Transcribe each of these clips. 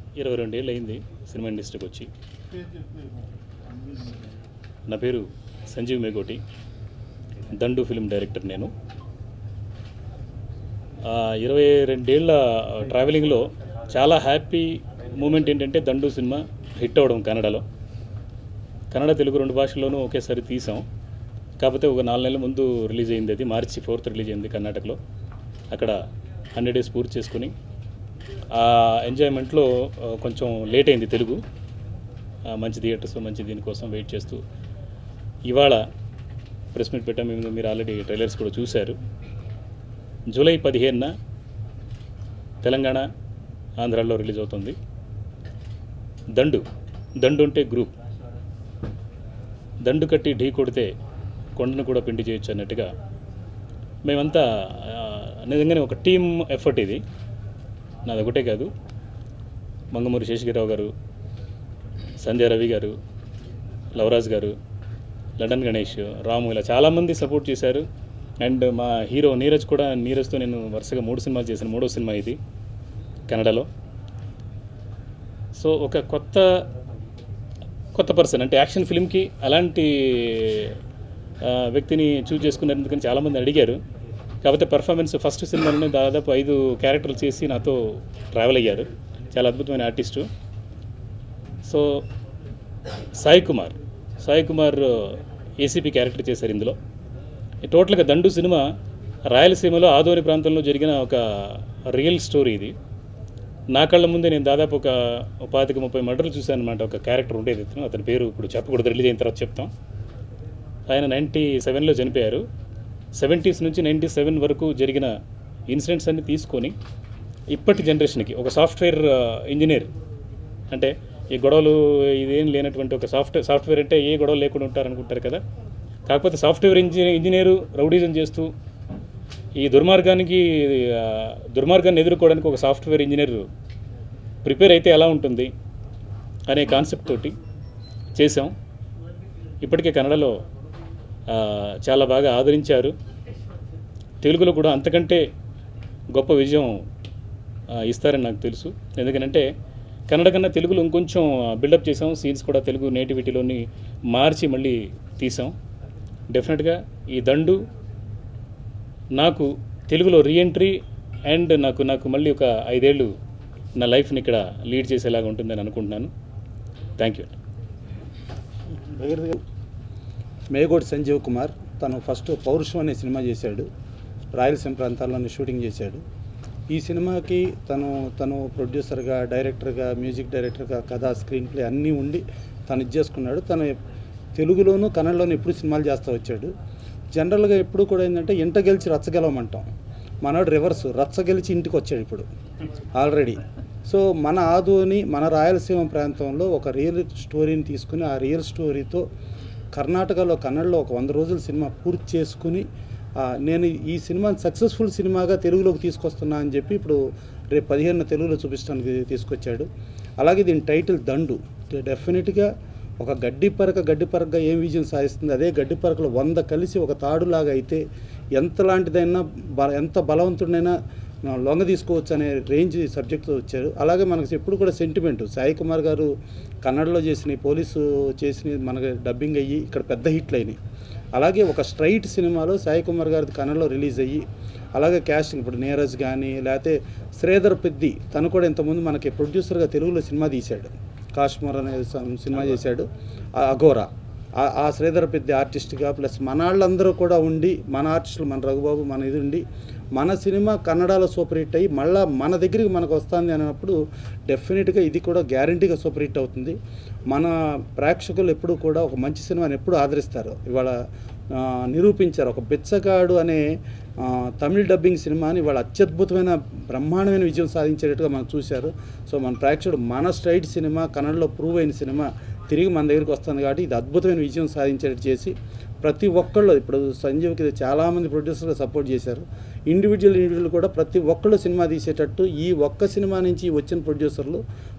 ఇరవై రెండేళ్ళు అయింది సినిమా ఇండస్ట్రీకి వచ్చి నా పేరు సంజీవ్ మేగోటి దండు ఫిల్మ్ డైరెక్టర్ నేను ఆ, ఇరవై రెండేళ్ల ట్రావెలింగ్లో చాలా హ్యాపీ మూమెంట్ ఏంటంటే దండు సినిమా హిట్ అవ్వడం కన్నడలో కన్నడ తెలుగు రెండు భాషల్లోనూ ఒకేసారి తీసాం కాకపోతే ఒక నాలుగు నెలల ముందు రిలీజ్ అయింది అది మార్చి ఫోర్త్ రిలీజ్ అయింది కర్ణాటకలో అక్కడ హండ్రెడ్ డేస్ పూర్తి చేసుకుని ఆ ఎంజాయ్మెంట్లో ఆ, కొంచెం లేట్ అయింది తెలుగు ఆ, మంచి థియేటర్స్ మంచి దీనికోసం వెయిట్ చేస్తూ ఇవాళ ప్రెస్ మీట్ పెట్టాం మేము మీరు ఆల్రెడీ ట్రైలర్స్ కూడా చూశారు జూలై పదిహేనున తెలంగాణ ఆంధ్రాలో రిలీజ్ అవుతుంది దండు దండు అంటే గ్రూప్ దండు కట్టి ఢీ కొడితే కొండను కూడా పిండి చేయొచ్చు అన్నట్టుగా మేమంతా ఆ, నిజంగానే ఒక టీమ్ ఎఫర్ట్ ఇది నాది ఒకటే కాదు మంగమూరి శేషగిరిరావు గారు సంజయ్ రవి గారు లవరాజ్ గారు లండన్ గణేష్ రాము ఇలా చాలామంది సపోర్ట్ చేశారు అండ్ మా హీరో నీరజ్ కూడా నీరజ్తో నేను వరుసగా మూడు సినిమాలు చేశాను మూడో సినిమా ఇది కన్నడలో సో ఒక కొత్త కొత్త పర్సన్ అంటే యాక్షన్ ఫిల్మ్కి అలాంటి ఆ, వ్యక్తిని చూజ్ చేసుకున్నారు ఎందుకని చాలామంది అడిగారు కాకపోతే పర్ఫార్మెన్స్ ఫస్ట్ సినిమాలోనే దాదాపు ఐదు క్యారెక్టర్లు చేసి నాతో ట్రావెల్ అయ్యారు చాలా అద్భుతమైన artist so Sai Kumar Sai Kumar ACP character చేశారు ఇందులో ఈ టోటల్గా దండు సినిమా రాయలసీమలో ఆదోని ప్రాంతంలో జరిగిన ఒక రియల్ స్టోరీ ఇది నా కళ్ళ ముందే నేను దాదాపు ఒక ఒక పాతిక ముప్పై మర్డర్లు చూశాను అనమాట ఒక క్యారెక్టర్ ఉండేది ఇతను అతని పేరు ఇప్పుడు చెప్పకూడదు రిలీజ్ అయిన తర్వాత చెప్తాం ఆయన నైంటీ సెవెన్లో చనిపోయారు సెవెంటీస్ నుంచి నైంటీ సెవెన్ వరకు జరిగిన ఇన్సిడెంట్స్ అన్ని తీసుకొని ఇప్పటి జనరేషన్కి ఒక సాఫ్ట్వేర్ ఇంజనీర్ అంటే ఈ గొడవలు ఇదేం లేనటువంటి ఒక సాఫ్ట్వేర్ సాఫ్ట్వేర్ అంటే ఏ గొడవలు లేకుండా ఉంటారనుకుంటారు కదా కాకపోతే సాఫ్ట్వేర్ ఇంజనీర్ ఇంజనీరు రౌడీజం చేస్తూ ఈ దుర్మార్గానికి ఆ, దుర్మార్గాన్ని ఎదుర్కోవడానికి ఒక సాఫ్ట్వేర్ ఇంజనీర్ ప్రిపేర్ అయితే ఎలా ఉంటుంది అనే కాన్సెప్ట్ తోటి చేసాం ఇప్పటికే కన్నడలో ఆ, చాలా బాగా ఆదరించారు తెలుగులో కూడా అంతకంటే గొప్ప విజయం ఆ, ఇస్తారని నాకు తెలుసు ఎందుకంటే కన్నడ కన్నా తెలుగులో ఇంకొంచెం బిల్డప్ చేసాం సీన్స్ కూడా తెలుగు నేటివిటీలోని మార్చి మళ్ళీ తీసాం డెఫినెట్గా ఈ దండు నాకు తెలుగులో రీఎంట్రీ అండ్ నాకు నాకు మళ్ళీ ఒక ఐదేళ్ళు నా లైఫ్ని ఇక్కడ లీడ్ చేసేలాగా ఉంటుందని అనుకుంటున్నాను థ్యాంక్ యూ మేగోడి సంజీవ్ కుమార్ తను ఫస్ట్ పౌరుషం అనే సినిమా చేశాడు రాయలసీమ ప్రాంతాల్లోనే షూటింగ్ చేశాడు ఈ సినిమాకి తను తను ప్రొడ్యూసర్గా డైరెక్టర్గా మ్యూజిక్ డైరెక్టర్గా కథ స్క్రీన్ ప్లే అన్నీ ఉండి తను ఇది చేసుకున్నాడు తను తెలుగులోను కన్నడలోను ఎప్పుడు సినిమాలు చేస్తూ వచ్చాడు జనరల్గా ఎప్పుడు కూడా ఏంటంటే ఇంట గెలిచి రచ్చగెలవమంటాం మనోడు రివర్స్ రచ్చ గెలిచి ఇంటికి వచ్చాడు ఇప్పుడు ఆల్రెడీ సో మన ఆదోని మన రాయలసీమ ప్రాంతంలో ఒక రియల్ స్టోరీని తీసుకుని ఆ రియల్ స్టోరీతో కర్ణాటకలో కన్నడలో ఒక వంద రోజుల సినిమా పూర్తి చేసుకుని ఆ, నేను ఈ సినిమాని సక్సెస్ఫుల్ సినిమాగా తెలుగులోకి తీసుకొస్తున్నా అని చెప్పి ఇప్పుడు రేపు పదిహేను తెలుగులో చూపించడానికి తీసుకొచ్చాడు అలాగే దీని టైటిల్ దండు డెఫినెట్గా ఒక గడ్డి పరక గడ్డి పరకగా ఏం విజయం సాధిస్తుంది అదే గడ్డి పరకలో వంద కలిసి ఒక తాడులాగా అయితే ఎంతలాంటిదైనా బ ఎంత బలవంతుడైనా ఆ, లొంగ తీసుకోవచ్చు అనే రేంజ్ సబ్జెక్ట్తో వచ్చారు అలాగే మనకు ఎప్పుడు కూడా సెంటిమెంట్ సాయి కుమార్ గారు కన్నడలో చేసిన పోలీసు చేసిన మనకి డబ్బింగ్ అయ్యి ఇక్కడ పెద్ద హిట్లు అయినాయి అలాగే ఒక స్ట్రైట్ సినిమాలో సాయి కుమార్ గారిది కన్నడలో రిలీజ్ అయ్యి అలాగే క్యాస్టింగ్ ఇప్పుడు నీరజ్ కానీ లేకపోతే శ్రీధర్ పెద్ది తను కూడా ఇంతకుముందు మనకి ప్రొడ్యూసర్గా తెలుగులో సినిమా తీశాడు కాశ్మీర్ అనే సం- సినిమా చేశాడు ఆ అఘోరా ఆ- ఆ శ్రీధర్ పెద్ద ఆర్టిస్ట్గా ప్లస్ మన వాళ్ళందరూ కూడా ఉండి మన ఆర్టిస్టులు మన రఘుబాబు మన ఇది ఉండి మన సినిమా కన్నడలో సూపర్ హిట్ అయ్యి మళ్ళీ మన దగ్గరికి మనకు వస్తుంది అన్నప్పుడు డెఫినెట్గా ఇది కూడా గ్యారంటీగా సూపర్ హిట్ అవుతుంది మన ప్రేక్షకులు ఎప్పుడు కూడా ఒక మంచి సినిమాని ఎప్పుడు ఆదరిస్తారు ఇవాళ ఆ, నిరూపించారు ఒక బిచ్చగాడు అనే ఆ, తమిళ డబ్బింగ్ సినిమాని ఇవాళ అత్యద్భుతమైన బ్రహ్మాండమైన విజయం సాధించేటట్టుగా మనం చూశారు సో మన ప్రేక్షకుడు మన స్ట్రైట్ సినిమా కన్నడలో ప్రూవ్ అయిన సినిమా తిరిగి మన దగ్గరికి వస్తుంది కాబట్టి ఇది అద్భుతమైన విజయం సాధించేటట్టు చేసి ప్రతి ఒక్కళ్ళు ఇప్పుడు సంజీవ్కి చాలామంది ప్రొడ్యూసర్లు సపోర్ట్ చేశారు ఇండివిజువల్ ఇండివిజువల్ కూడా ప్రతి ఒక్కళ్ళు సినిమా తీసేటట్టు ఈ ఒక్క సినిమా నుంచి వచ్చిన ప్రొడ్యూసర్లు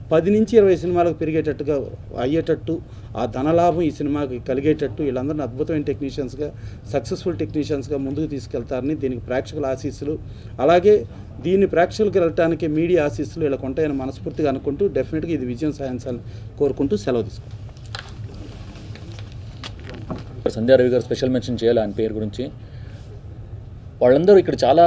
పది నుంచి ఇరవై సినిమాలకు పెరిగేటట్టుగా అయ్యేటట్టు ఆ ధనలాభం ఈ సినిమాకి కలిగేటట్టు వీళ్ళందరినీ అద్భుతమైన టెక్నీషియన్స్గా సక్సెస్ఫుల్ టెక్నీషియన్స్గా ముందుకు తీసుకెళ్తారని దీనికి ప్రేక్షకుల ఆశీస్సులు అలాగే దీన్ని ప్రేక్షకులకు వెళ్ళటానికి మీడియా ఆశీస్సులు వీళ్ళకు ఉంటాయని మనస్ఫూర్తిగా అనుకుంటూ డెఫినెట్గా ఇది విజయం సాధించాలని కోరుకుంటూ సెలవు తీసుకుంటాం సంధ్యా రవి గారు స్పెషల్ మెన్షన్ చేయాలి ఆయన పేరు గురించి వాళ్ళందరూ ఇక్కడ చాలా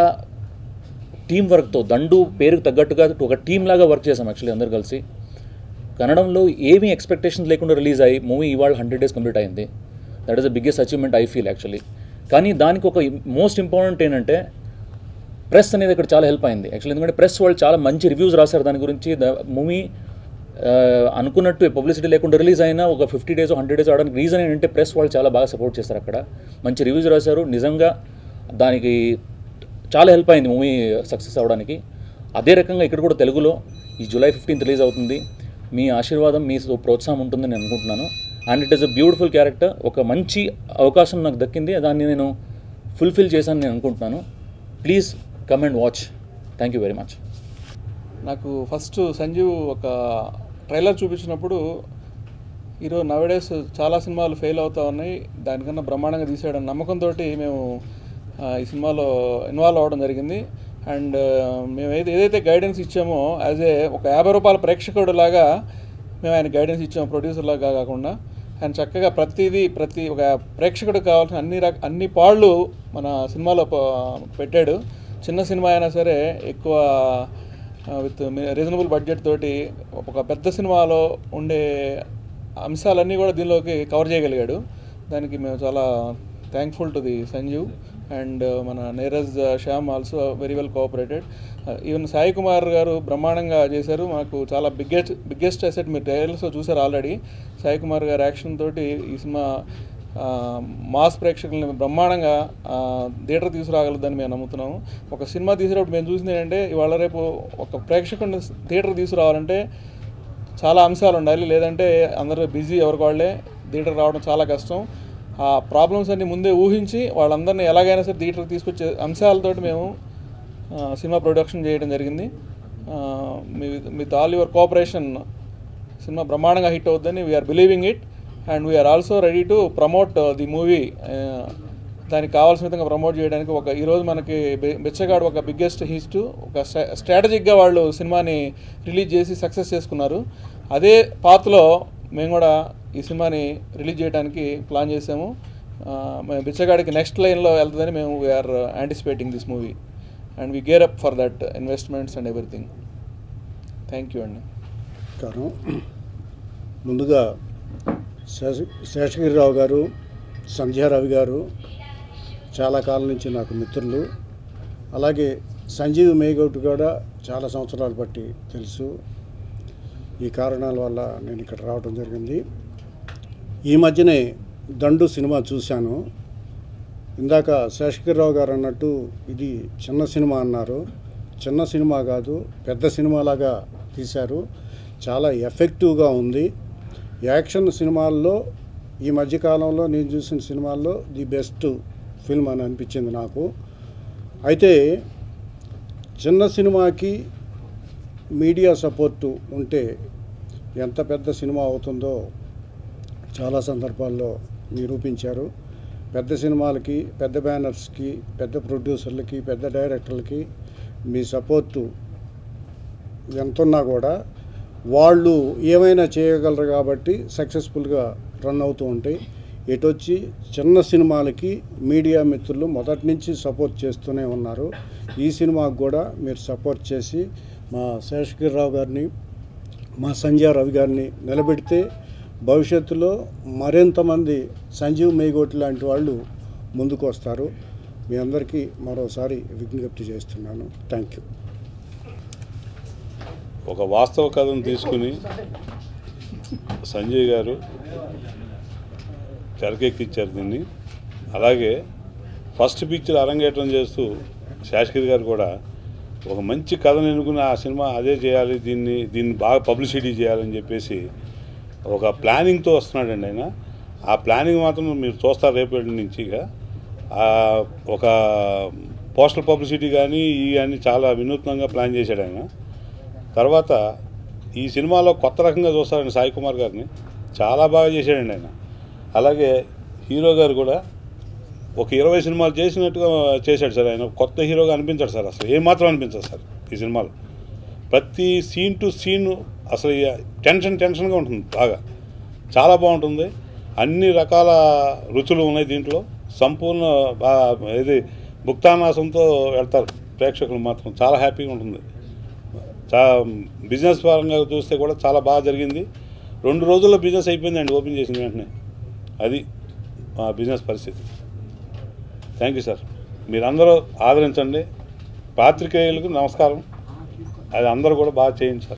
టీం వర్క్తో దండు పేరుకు తగ్గట్టుగా ఒక టీం లాగా వర్క్ చేసాం యాక్చువల్లీ అందరూ కలిసి కన్నడంలో ఏమీ ఎక్స్పెక్టేషన్స్ లేకుండా రిలీజ్ అయ్యి మూవీ ఇవాళ హండ్రెడ్ డేస్ కంప్లీట్ అయింది that is the biggest achievement I feel actually కానీ దానికి ఒక మోస్ట్ ఇంపార్టెంట్ ఏంటంటే ప్రెస్ అనేది ఇక్కడ చాలా హెల్ప్ అయింది యాక్చువల్లీ ఎందుకంటే ప్రెస్ వాళ్ళు చాలా మంచి రివ్యూస్ రాశారు దాని గురించి ద మూవీ అనుకున్నట్టు పబ్లిసిటీ లేకుండా రిలీజ్ అయినా ఒక ఫిఫ్టీ డేస్ హండ్రెడ్ డేస్ అవడానికి రీజన్ ఏంటంటే ప్రెస్ వాళ్ళు చాలా బాగా సపోర్ట్ చేస్తారు అక్కడ మంచి రివ్యూస్ రాశారు నిజంగా దానికి చాలా హెల్ప్ అయింది మూవీ సక్సెస్ అవ్వడానికి అదే రకంగా ఇక్కడ కూడా తెలుగులో ఈ జూలై ఫిఫ్టీన్త్ రిలీజ్ అవుతుంది మీ ఆశీర్వాదం మీ ప్రోత్సాహం ఉంటుందని నేను అనుకుంటున్నాను and it is a beautiful character ఒక మంచి అవకాశం నాకు దక్కింది దాన్ని నేను ఫుల్ఫిల్ చేశాను నేను అనుకుంటున్నాను please come and watch thank you very much నాకు ఫస్ట్ సంజీవ్ ఒక ట్రైలర్ చూపించినప్పుడు ఈరోజు నవడేస్ చాలా సినిమాలు ఫెయిల్ అవుతా ఉన్నాయి దానికన్నా బ్రహ్మాండంగా తీసాడని నమ్మకంతో మేము ఆ, ఈ సినిమాలో ఇన్వాల్వ్ అవ్వడం జరిగింది అండ్ మేము ఏది ఏదైతే గైడెన్స్ ఇచ్చామో యాజ్ ఏ ఒక యాభై రూపాయల ప్రేక్షకుడు లాగా మేము ఆయన గైడెన్స్ ఇచ్చాము ప్రొడ్యూసర్ లాగా కాకుండా ఆయన చక్కగా ప్రతిదీ ప్రతి ఒక ప్రేక్షకుడికి కావాల్సిన అన్ని రక అన్ని పాళ్ళు మన సినిమాలో ప- పెట్టాడు చిన్న సినిమా అయినా సరే ఎక్కువ విత్ రీజనబుల్ బడ్జెట్ తోటి ఒక పెద్ద సినిమాలో ఉండే అంశాలన్నీ కూడా దీనిలోకి కవర్ చేయగలిగాడు దానికి మేము చాలా thankful to the Sanjeev and మన Neeraj Shyam also very well cooperated even Sai Kumar garu బ్రహ్మాండంగా చేశారు మాకు చాలా బిగ్గెస్ట్ బిగ్గెస్ట్ అసెట్ మీరు ట్రైలర్స్లో చూసారు ఆల్రెడీ సాయి కుమార్ గారి యాక్షన్ తోటి ఈ సినిమా ఆ, మాస్ ప్రేక్షకుల్ని బ్రహ్మాండంగా ఆ, థియేటర్ తీసుకురాగలదని మేము నమ్ముతున్నాము ఒక సినిమా తీసేటప్పుడు మేము చూసింది ఏంటంటే ఇవాళ రేపు ఒక ప్రేక్షకుడిని థియేటర్ తీసుకురావాలంటే చాలా అంశాలు ఉండాలి లేదంటే అందరూ బిజీ ఎవరికి వాళ్ళే థియేటర్ రావడం చాలా కష్టం ఆ ప్రాబ్లమ్స్ అన్ని ముందే ఊహించి వాళ్ళందరినీ ఎలాగైనా సరే థియేటర్కి తీసుకొచ్చే అంశాలతోటి మేము ఆ, సినిమా ప్రొడక్షన్ చేయడం జరిగింది ఆ, మీ with all your cooperation cinema బ్రహ్మాండంగా హిట్ అవుద్దని we are believing it and we are also ready to promote the movie దానికి కావాల్సిన విధంగా ప్రమోట్ చేయడానికి ఒక ఈరోజు మనకి బె- బెచ్చగాడు ఒక బిగ్గెస్ట్ హిస్ట్ ఒక స్ట్రాటజిక్గా వాళ్ళు సినిమాని రిలీజ్ చేసి సక్సెస్ చేసుకున్నారు అదే పాత్లో మేము కూడా ఈ సినిమాని రిలీజ్ చేయడానికి ప్లాన్ చేసాము ఆ, మేము బిచ్చగాడికి నెక్స్ట్ లైన్లో వెళ్తుందని మేము we are anticipating this movie and we gear up for that investments and everything thank you అండి నమస్కారం ముందుగా శేష శేషగిరిరావు గారు సంధ్యారవి గారు చాలా కాలం నుంచి నాకు మిత్రులు అలాగే సంజీవ్ మేగౌట్ కూడా చాలా సంవత్సరాలు బట్టి తెలుసు ఈ కారణాల వల్ల నేను ఇక్కడ రావడం జరిగింది ఈ మధ్యనే దండు సినిమా చూశాను ఇందాక శేషగిరిరావు గారు అన్నట్టు ఇది చిన్న సినిమా అన్నారు చిన్న సినిమా కాదు పెద్ద సినిమాలాగా తీశారు చాలా ఎఫెక్టివ్గా ఉంది యాక్షన్ సినిమాల్లో ఈ మధ్యకాలంలో నేను చూసిన సినిమాల్లో ది బెస్ట్ ఫిల్మ్ అని అనిపించింది నాకు అయితే చిన్న సినిమాకి మీడియా సపోర్టు ఉంటే ఎంత పెద్ద సినిమా అవుతుందో చాలా సందర్భాల్లో నిరూపించారు పెద్ద సినిమాలకి పెద్ద బ్యానర్స్కి పెద్ద ప్రొడ్యూసర్లకి పెద్ద డైరెక్టర్లకి మీ సపోర్టు ఎంతున్నా కూడా వాళ్ళు ఏమైనా చేయగలరు కాబట్టి సక్సెస్ఫుల్గా రన్ అవుతూ ఉంటాయి ఎటొచ్చి చిన్న సినిమాలకి మీడియా మిత్రులు మొదటి నుంచి సపోర్ట్ చేస్తూనే ఉన్నారు ఈ సినిమాకు కూడా మీరు సపోర్ట్ చేసి మా శేషగిరిరావు గారిని మా సంజయ్ రవి గారిని నిలబెడితే భవిష్యత్తులో మరింతమంది సంజీవ్ మేగోటి లాంటి వాళ్ళు ముందుకు వస్తారు మీ అందరికీ మరోసారి విజ్ఞప్తి చేస్తున్నాను థ్యాంక్ యూ ఒక వాస్తవ కథను తీసుకుని సంజయ్ గారు తెరకెక్కించారు దీన్ని అలాగే ఫస్ట్ పిక్చర్ అరంగేట్రం చేస్తూ శాస్త్రి గారు కూడా ఒక మంచి కథను ఎన్నుకుని ఆ సినిమా అదే చేయాలి దీన్ని దీన్ని బాగా పబ్లిసిటీ చేయాలని చెప్పేసి ఒక ప్లానింగ్తో వస్తున్నాడండి ఆయన ఆ ప్లానింగ్ మాత్రం మీరు చూస్తారు రేపటి నుంచి ఇక ఆ ఒక పోస్టల్ పబ్లిసిటీ కానీ ఈ కానీ చాలా వినూత్నంగా ప్లాన్ చేశాడు ఆయన తర్వాత ఈ సినిమాలో కొత్త రకంగా చూస్తారండి సాయి కుమార్ గారిని చాలా బాగా చేశాడండి ఆయన అలాగే హీరో గారు కూడా ఒక ఇరవై సినిమాలు చేసినట్టుగా చేశాడు సార్ ఆయన కొత్త హీరోగా అనిపించాడు సార్ అసలు ఏమాత్రం అనిపించదు సార్ ఈ సినిమాలో ప్రతి సీన్ టు సీన్ అసలు ఇక టెన్షన్ టెన్షన్గా ఉంటుంది బాగా చాలా బాగుంటుంది అన్ని రకాల రుచులు ఉన్నాయి దీంట్లో సంపూర్ణ బా- ఇది భుక్తానాసంతో వెళ్తారు ప్రేక్షకులు మాత్రం చాలా హ్యాపీగా ఉంటుంది చా బిజినెస్ పరంగా చూస్తే కూడా చాలా బాగా జరిగింది రెండు రోజుల్లో బిజినెస్ అయిపోయిందండి ఓపెన్ చేసిన వెంటనే అది మా బిజినెస్ పరిస్థితి థ్యాంక్ యూ సార్ మీరందరూ ఆదరించండి పాత్రికేయులకు నమస్కారం అది అందరూ కూడా బాగా చేయండి సార్